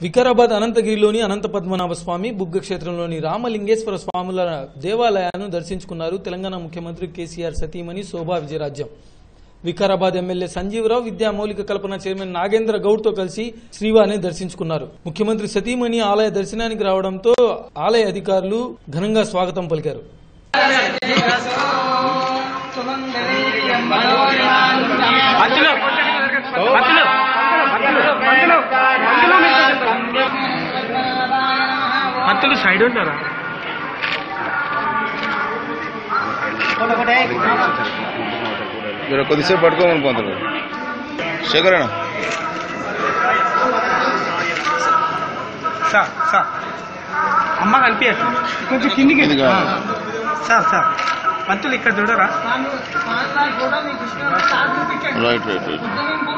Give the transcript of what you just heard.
వికారాబాద్ అనంతగిరిలోని అనంత పద్మనాభ స్వామి బుగ్గ క్షేత్రంలోని రామలింగేశ్వర స్వాముల దేవాలయాన్ని దర్శించుకున్నారు తెలంగాణ ముఖ్యమంత్రి కేసీఆర్ సతీమణి శోభా విజయరాజ్యం వికారాబాద్ ఎమ్మెల్యే సంజీవరావు విద్యా మౌలిక కల్పన చైర్మన్ నాగేంద్ర గౌడ్ తో కలిసి శ్రీవారిని దర్శించుకున్నారు ముఖ్యమంత్రి సతీమణి ఆలయ దర్శనానికి రావడంతో ఆలయ అధికారులు ఘనంగా స్వాగతం పలికారు పంతులు సైడ్ ఉంటారా మీరు కొద్దిసేపు పట్టుకోమని పోతారు శేఖరణ సార్ సార్ అమ్మ కనిపించట్లేదు కొంచెం కిందికి ఇది కాదు. సార్ సార్ పంతులు ఇక్కడ చూడరా రైట్ రైట్ రైట్